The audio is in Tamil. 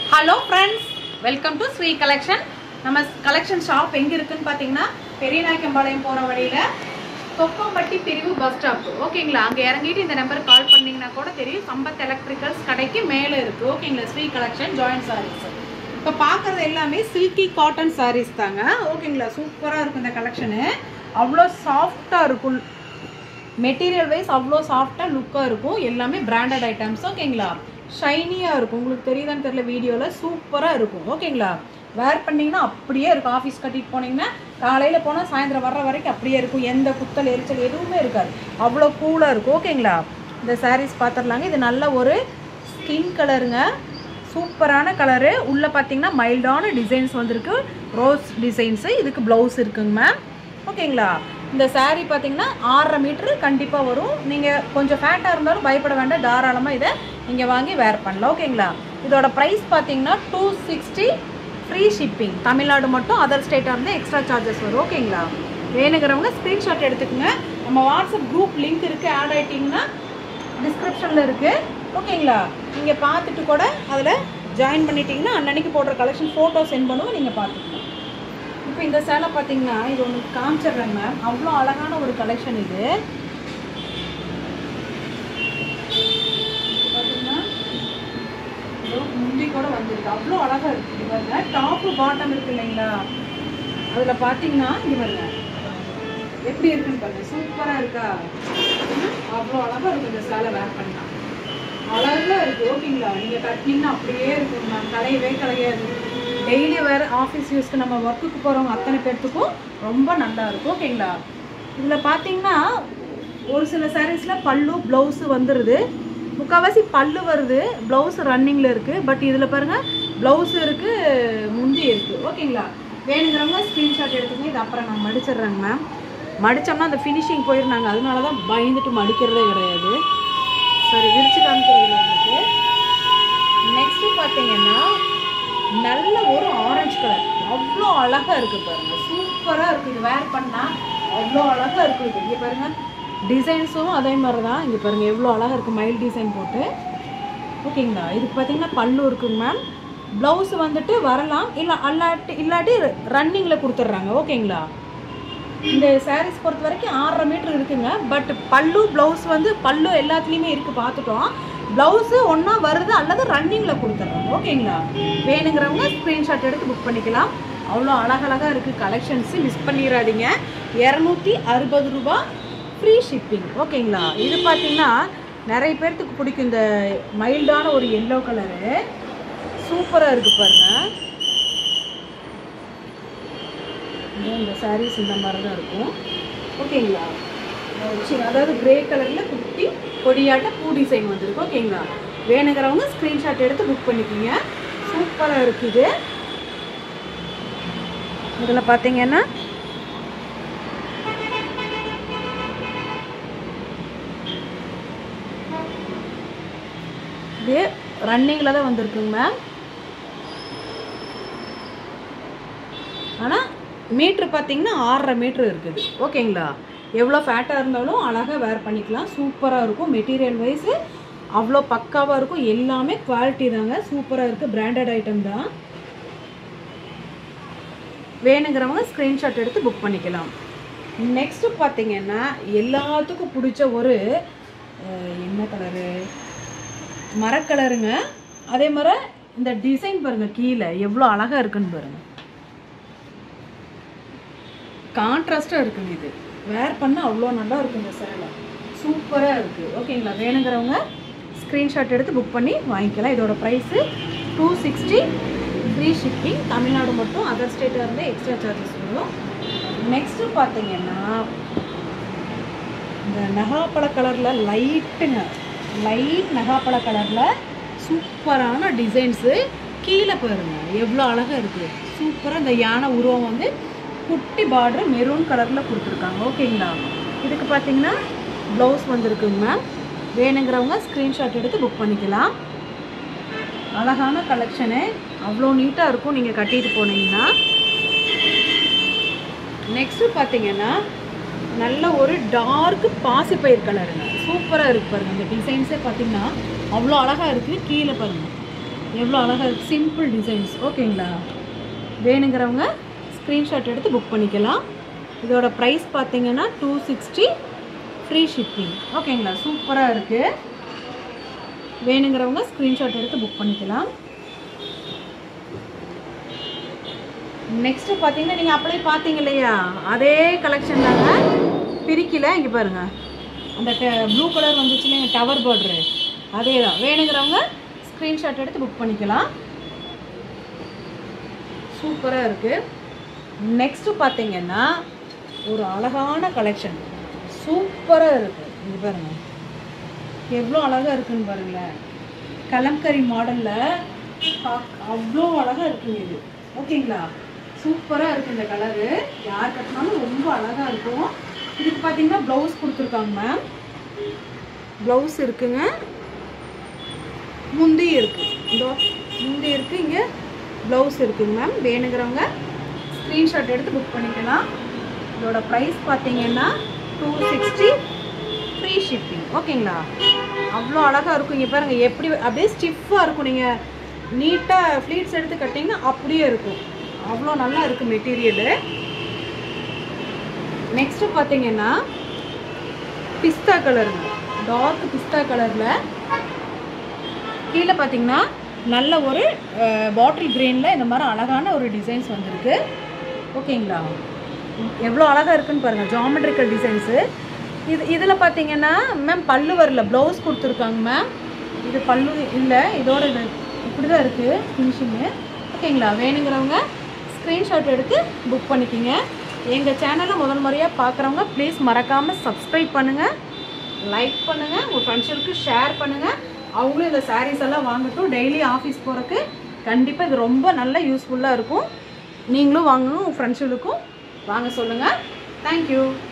hello friends welcome to Shri collection நம்ம கலெக்ஷன் ஷாப் எங்கே இருக்குன்னு பார்த்தீங்கன்னா பெரியநாயக்கம்பாளையம் போகிற வழியில் தொப்பம்பட்டி பிரிவு பஸ் ஸ்டாப் ஓகேங்களா அங்கே இறங்கிட்டு இந்த நம்பருக்கு கால் பண்ணீங்கன்னா கூட தெரியும் சம்பத் எலக்ட்ரிக்கல்ஸ் கடைக்கு மேலே இருக்குது ஓகேங்களா ஸ்ரீ கலெக்ஷன் ஜாயின்ட் சாரீஸ் இப்போ பார்க்குறது எல்லாமே சில்கி காட்டன் சாரீஸ் தாங்க ஓகேங்களா சூப்பராக இருக்கும் இந்த கலெக்ஷனு அவ்வளோ சாஃப்டாக இருக்கும் மெட்டீரியல் வைஸ் அவ்வளோ சாஃப்டாக லுக்காக இருக்கும் எல்லாமே பிராண்டட் ஐட்டம்ஸ் ஓகேங்களா ஷைனியாக இருக்கும் உங்களுக்கு தெரியுதான்னு தெரியல வீடியோவில் சூப்பராக இருக்கும் ஓகேங்களா வேர் பண்ணிங்கன்னா அப்படியே இருக்கும் ஆஃபீஸ் கட்டிட்டு போனீங்கன்னா காலையில் போனால் சாயந்தரம் வர்ற வரைக்கும் அப்படியே இருக்கும் எந்த குத்தல் எரிச்சல் எதுவுமே இருக்காது அவ்வளோ கூலாக இருக்கும் ஓகேங்களா இந்த சாரீஸ் பார்த்துடலாங்க இது நல்ல ஒரு ஸ்கின் கலருங்க சூப்பரான கலரு உள்ளே பார்த்தீங்கன்னா மைல்டான டிசைன்ஸ் வந்திருக்கு ரோஸ் டிசைன்ஸு இதுக்கு ப்ளவுஸ் இருக்குங்க மேம் ஓகேங்களா இந்த saree பார்த்தீங்கன்னா ஆறரை மீட்ரு கண்டிப்பாக வரும் நீங்கள் கொஞ்சம் ஃபேட்டாக இருந்தாலும் பயப்பட வேண்டாம் தாராளமாக இதை நீங்கள் வாங்கி வேர் பண்ணலாம் ஓகேங்களா இதோட ப்ரைஸ் பார்த்தீங்கன்னா two sixty free shipping Tamil Nadu மட்டும் அதர் ஸ்டேட்டாக இருந்தால் எக்ஸ்ட்ரா சார்ஜஸ் வரும் ஓகேங்களா வேணுங்கிறவங்க ஸ்க்ரீன்ஷாட் எடுத்துக்கோங்க நம்ம வாட்ஸ்அப் குரூப் லிங்க் இருக்குது ஆட் ஆகிட்டிங்கன்னா டிஸ்கிரிப்ஷனில் இருக்குது ஓகேங்களா நீங்கள் பார்த்துட்டு கூட அதில் ஜாயின் பண்ணிட்டீங்கன்னா அன்னன்னைக்கு போடுற கலெக்ஷன் ஃபோட்டோ சென்ட் பண்ணுவோம் நீங்கள் பார்த்துக்கலாம் இப்போ இந்த சேலை பார்த்தீங்கன்னா இது ஒன்று காமிச்சிடுறேன் மேம் அவ்வளோ அழகான ஒரு கலெக்ஷன் இது பார்த்தீங்கன்னா இதோ முந்தி கூட வந்திருக்கு அவ்வளோ அழகாக இருக்குது இது பாருங்க டாப்பு பாட்டம் இருக்கு இல்லைங்களா அதில் பார்த்தீங்கன்னா இது பாருங்க எப்படி இருக்குன்னு பாருங்க சூப்பராக இருக்கா ம், அவ்வளோ அழகாக இருக்கும் இந்த சேலை வேர் பண்ணா அழகா இருக்கு ஓகேங்களா நீங்க கட்டினீங்கன்னா அப்படியே இருக்கும் மேம் கலையவே கலையாது டெய்லி வேற ஆஃபீஸ் யூஸ்க்கு நம்ம ஒர்க்குக்கு போறவங்க அத்தனை பேர்த்துக்கும் ரொம்ப நல்லா இருக்கும் ஓகேங்களா இதுல பாத்தீங்கன்னா ஒரு சில சாரீஸ்ல பல்லு பிளவுஸ் வந்துருது முக்கால்வாசி பல்லு வருது பிளவுஸ் ரன்னிங்ல இருக்கு பட் இதுல பாருங்க பிளவுஸ் இருக்கு முந்தி இருக்கு ஓகேங்களா வேணுங்கிறவங்க ஸ்க்ரீன்ஷாட் எடுத்துங்க இது அப்புறம் நான் மடிச்சிடுறேங்க மேம் மடிச்சோம்னா அந்த ஃபினிஷிங் போயிருந்தாங்க அதனால தான் பயந்துட்டு மடிக்கிறதே கிடையாது சரி விரிச்சு காமிக்கிறது உங்களுக்கு நெக்ஸ்ட் பார்த்தீங்கன்னா நல்ல ஒரு ஆரஞ்சு கலர் அவ்வளோ அழகா இருக்கு பாருங்க சூப்பரா இருக்கு இது வேர் பண்ணா அவ்வளோ அழகா இருக்கு இது இங்க பாருங்க டிசைன்ஸும் அதே மாதிரி தான் இங்க பாருங்க எவ்வளோ அழகா இருக்கு மயில் டிசைன் போட்டு ஓகேங்களா இதுக்கு பார்த்தீங்கன்னா பல்லு இருக்குங்க மேம் ப்ளவுஸ் வந்துட்டு வரலாம் இல்லை அல்லாட்டி இல்லாட்டி ரன்னிங்கில் கொடுத்துட்றாங்க ஓகேங்களா இந்த சாரீஸ் பொறுத்த வரைக்கும் ஆறரை மீட்டர் இருக்குங்க பட் பல்லு ப்ளவுஸ் வந்து பல்லு எல்லாத்துலேயுமே இருக்குது பார்த்துட்டோம் ப்ளவுஸு ஒன்றா வருது அல்லது ரன்னிங்கில் கொடுத்துட்றாங்க ஓகேங்களா வேணுங்கிறவங்க ஸ்க்ரீன்ஷாட் எடுத்து புக் பண்ணிக்கலாம் அவ்வளோ அழகழகாக இருக்குது கலெக்ஷன்ஸு மிஸ் பண்ணிடாதீங்க இரநூத்தி அறுபது ரூபா ஃப்ரீ ஷிப்பிங் ஓகேங்களா இது பார்த்தீங்கன்னா நிறைய பேர்த்துக்கு பிடிக்கும் இந்த மைல்டான ஒரு எல்லோ கலரு சூப்பராக இருக்குது பாருங்கள் இதோ இந்த சாரீஸ் இந்த மாதிரி தான் இருக்கும் ஓகேங்களா ஒரு சின்ன அதாவது கிரே கலரில் குட்டி கொடியாட்ட பூ டிசைன் வந்திருக்கு ஓகேங்களா வேணுங்கிறவங்க ஸ்க்ரீன்ஷாட் எடுத்து புக் பண்ணிக்கோங்க சூப்பராக இருக்குது இதில் பார்த்தீங்கன்னா இது ரன்னிங்கில் தான் வந்திருக்குங்க மேம் ஆனால் மீட்ரு பார்த்தீங்கன்னா ஆறரை மீட்ரு இருக்குது ஓகேங்களா எவ்வளோ ஃபேட்டாக இருந்தாலும் அழகாக வேர் பண்ணிக்கலாம் சூப்பராக இருக்கும் மெட்டீரியல் வைஸு அவ்வளோ பக்காவாக இருக்கும் எல்லாமே குவாலிட்டி தாங்க சூப்பராக இருக்குது பிராண்டட் ஐட்டம் தான் வேணுங்கிறவங்க ஸ்க்ரீன்ஷாட் எடுத்து புக் பண்ணிக்கலாம் நெக்ஸ்ட்டு பார்த்தீங்கன்னா எல்லாத்துக்கும் பிடிச்ச ஒரு அஹ், என்ன கலரு மரக்கலருங்க அதே மாதிரி இந்த டிசைன் பாருங்கள் கீழே எவ்வளோ அழகாக இருக்குன்னு பாருங்கள் கான்ட்ராஸ்டாக இருக்குங்க இது வேர் பண்ண அவ்வளோ நல்லா இருக்கும் இந்த சேலை சூப்பராக இருக்குது ஓகேங்களா வேணுங்கிறவங்க ஸ்க்ரீன்ஷாட் எடுத்து புக் பண்ணி வாங்கிக்கலாம் இதோட price two sixty free shipping Tamil Nadu மட்டும் அதர் ஸ்டேட்டாக இருந்து எக்ஸ்ட்ரா சார்ஜஸ் வரும் நெக்ஸ்ட்டு பார்த்தீங்கன்னா இந்த நகாப்பழ கலரில் லைட்டுங்க லைட் நகாப்பழ கலரில் சூப்பரான டிசைன்ஸு கீழே பாருங்க எவ்வளோ அழகாக இருக்குது சூப்பராக இந்த யானை உருவம் வந்து குட்டி பார்டர் மெரூன் கலரில் கொடுத்துருக்காங்க ஓகேங்களா இதுக்கு பார்த்தீங்கன்னா ப்ளவுஸ் வந்திருக்குங்க மேம் வேணுங்கிறவங்க ஸ்க்ரீன்ஷாட் எடுத்து புக் பண்ணிக்கலாம் அழகான கலெக்ஷனு அவ்வளோ நீட்டாக இருக்கும் நீங்கள் கட்டிட்டு போனீங்கன்னா நெக்ஸ்ட்டு பார்த்தீங்கன்னா நல்ல ஒரு டார்க் பாசிப்பயிர் கலருங்க சூப்பராக இருக்கு பாருங்க இந்த டிசைன்ஸே பார்த்தீங்கன்னா அவ்வளோ அழகாக இருக்குது கீழே பாருங்க எவ்வளோ அழகாக இருக்குது சிம்பிள் டிசைன்ஸ் ஓகேங்களா வேணுங்கிறவங்க ஸ்க்ரீன்ஷாட் எடுத்து புக் பண்ணிக்கலாம் இதோட ப்ரைஸ் பார்த்தீங்கன்னா டூ சிக்ஸ்டி ஃப்ரீ ஷிப்பிங் ஓகேங்களா சூப்பராக இருக்குது வேணுங்கிறவங்க ஸ்க்ரீன்ஷாட் எடுத்து புக் பண்ணிக்கலாம் நெக்ஸ்ட்டு பார்த்தீங்கன்னா நீங்கள் அப்படியே பார்த்தீங்க இல்லையா அதே கலெக்ஷன் தாங்க பிரிக்கல இங்கே பாருங்க அந்த ப்ளூ கலர் வந்துச்சு இல்லைங்க டவர் பார்டரு அதே தான் வேணுங்கிறவங்க ஸ்க்ரீன்ஷாட் எடுத்து புக் பண்ணிக்கலாம் சூப்பராக இருக்குது நெக்ஸ்ட்டு பார்த்தீங்கன்னா ஒரு அழகான கலெக்ஷன் சூப்பராக இருக்குது இங்கே பாருங்க எவ்வளோ அழகாக இருக்குன்னு பாருங்களேன் கலம்கரி மாடலில் அவ்வளோ அழகாக இருக்குங்க இது ஓகேங்களா சூப்பராக இருக்குது இந்த கலரு யார் கட்டினாலும் ரொம்ப அழகாக இருக்கும் இதுக்கு பார்த்தீங்கன்னா ப்ளவுஸ் கொடுத்துருக்காங்க மேம் ப்ளவுஸ் இருக்குங்க முந்தி இருக்கு இதோ முந்தி இருக்கு இங்கே ப்ளவுஸ் இருக்குங்க மேம் வேணுங்கிறவங்க ஸ்க்ரீன்ஷாட் எடுத்து புக் பண்ணிக்கலாம் இதோட ப்ரைஸ் பார்த்தீங்கன்னா டூ சிக்ஸ்டி ஃப்ரீ ஷிப்பிங் ஓகேங்களா அவ்வளோ அழகாக இருக்கும் இங்கே பாருங்கள் எப்படி அப்படியே ஸ்டிஃபாக இருக்கும் நீங்கள் நீட்டாக ஃப்ளீட்ஸ் எடுத்து கட்டிங்கன்னா அப்படியே இருக்கும் அவ்வளோ நல்லா இருக்குது மெட்டீரியலு நெக்ஸ்ட்டு பார்த்தீங்கன்னா பிஸ்தா கலருங்க டார்க் பிஸ்தா கலரில் கீழே பார்த்தீங்கன்னா நல்ல ஒரு பாட்டில் க்ரீனில் இந்த மாதிரி அழகான ஒரு டிசைன்ஸ் வந்திருக்கு ஓகேங்களா எவ்வளோ அழகாக இருக்குன்னு பாருங்கள் ஜாமெட்ரிக்கல் டிசைன்ஸு இது இதில் பார்த்தீங்கன்னா மேம் பல்லு வரல ப்ளவுஸ் கொடுத்துருக்காங்க மேம் இது பல்லு இல்லை இதோட இது இப்படி தான் இருக்குது ஃபினிஷிங்கு ஓகேங்களா வேணுங்கிறவங்க ஸ்க்ரீன்ஷாட் எடுத்து புக் பண்ணிக்கிங்க எங்கள் சேனலை முதல் முறையாக பார்க்குறவங்க ப்ளீஸ் மறக்காமல் சப்ஸ்கிரைப் பண்ணுங்கள் லைக் பண்ணுங்கள் உங்கள் ஃப்ரெண்ட்ஸுக்கு ஷேர் பண்ணுங்கள் அவங்களும் இந்த சாரீஸ் எல்லாம் வாங்கட்டும் டெய்லி ஆஃபீஸ் போகிறக்கு கண்டிப்பாக இது ரொம்ப நல்ல யூஸ்ஃபுல்லாக இருக்கும் நீங்களும் வாங்கணும் உங்கள் ஃப்ரெண்ட்ஸுகளுக்கும் வாங்க சொல்லுங்கள் தேங்க்யூ